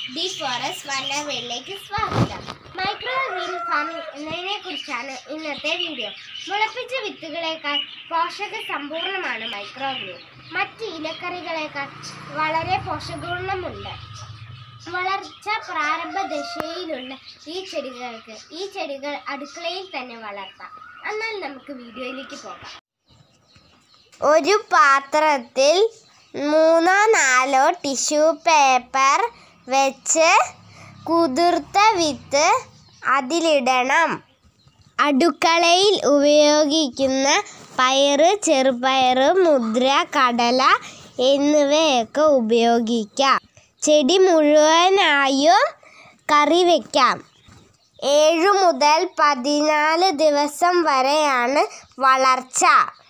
de Forest വണ്ടർവേളിലേക്ക് സ്വാഗതം micro green farming എന്നതിനെ കുറിച്ചാണ് ഇന്നത്തെ വീഡിയോ മുളപ്പിച്ച വിത്തുകളേക്കാൾ പോഷക സമ്പൂർണ്ണമാണ് മൈക്രോ ഗ്രീൻ മറ്റ് ഇലക്കറികളേക്കാൾ വളരെ പോഷകഗുണമുണ്ട് വളർച്ച പ്രാരംഭ ദശയിലുള്ള ഈ ചെടികൾക്ക് ഈ ചെടികൾ അടുക്കളയിൽ തന്നെ വളർത്താം എന്നാൽ നമുക്ക് വീഡിയോയിലേക്ക് പോകാം ഒരു പാത്രത്തിൽ മൂന്നോ നാലോ ടിഷ്യൂ പേപ്പർ വെച്ച് കുതിർത്ത വിത്ത് അതിലിടണം അടുക്കളയിൽ ഉപയോഗിക്കുന്ന പയറ് ചെറുപയറ് മുദ്ര കടല എന്നിവയൊക്കെ ഉപയോഗിക്കാം ചെടി മുഴുവനായും കറി വയ്ക്കാം ഏഴു മുതൽ പതിനാല് ദിവസം വരെയാണ് വളർച്ച